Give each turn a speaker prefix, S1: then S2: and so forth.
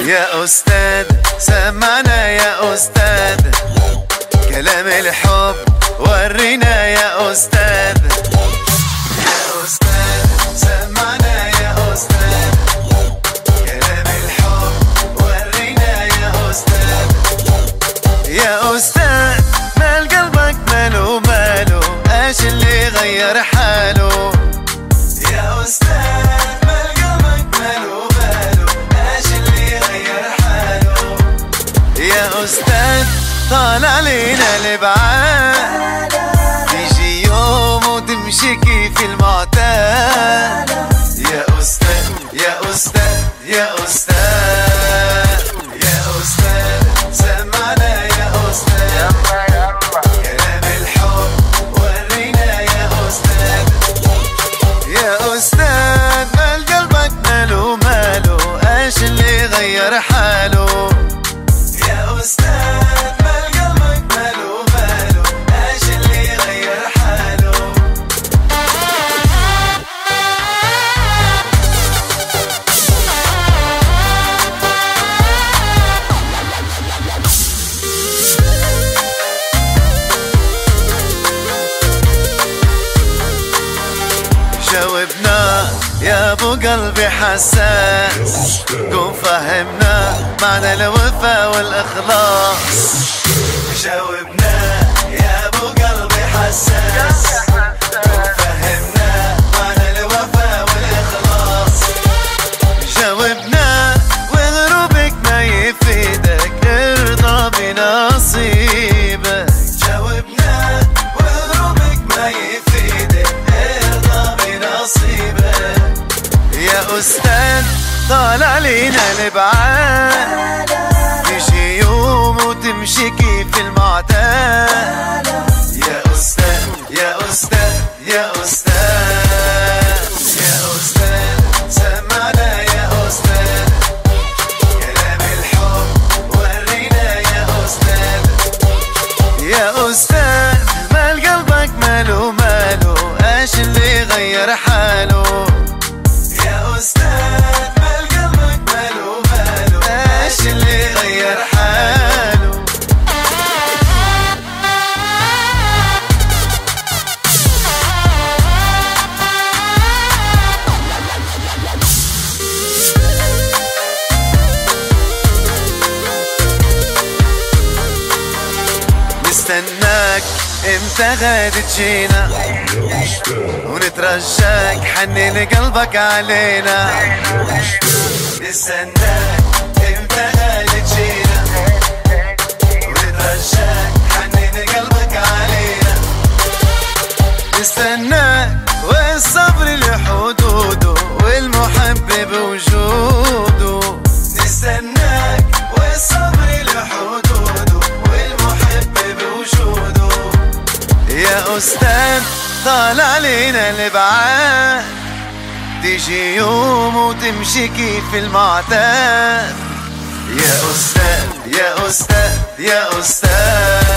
S1: يا أستاذ سمعنا يا أستاذ كلام الحب ورينا يا أستاذ يا أستاذ سمعنا يا أستاذ كلام الحب ورينا يا أستاذ يا أستاذ مال قلبك ماله ماله ايش اللي غير حاله يا أستاذ مال قلبك ماله ماله ايش اللي غير حاله يا أستاذ طال علينا الإبعاد تيجي يوم وتمشي كيف المعتاد يا أستاذ يا أستاذ يا أستاذ يا أستاذ سمعنا يا أستاذ كلام الحب ورينا يا أستاذ يا أستاذ مال قلبك ماله ماله ايش اللي غير حاله يا أستاذ مال قلبك ماله ماله ايش اللي غير حاله جاوبنا يا ابو قلبي حساس قوم فهمنا معنى الوفا والاخلاص جاوبنا يا ابو قلبي حساس قوم فهمنا معنى الوفا والاخلاص جاوبنا وغروبك ما يفيدك ارضى بنصيبك جاوبنا وغروبك ما يفيدك ارضى بنصيبك يا استاذ طال علينا الابعاد يجي يوم وتمشي كيف المعتاد يا استاذ يا استاذ يا استاذ يا استاذ سمعنا يا استاذ كلام الحب ورينا يا استاذ يا استاذ مال قلبك ماله ماله ايش اللي غير حاله يا استاذ مال قلبك ماله ماله ايش اللي غير حاله نستناك امتى غاد تجينا ونترجاك حنن قلبك علينا نستناك امتى غاد تجينا ونترجاك حنن قلبك علينا نستناك والصبر لحدوده والمحب بوجوده نستناك والصبر لحدوده والمحب بوجوده يا أستاذ طال علينا الإبعاد تيجي يوم وتمشي كيف المعتاد يا أستاذ يا أستاذ يا أستاذ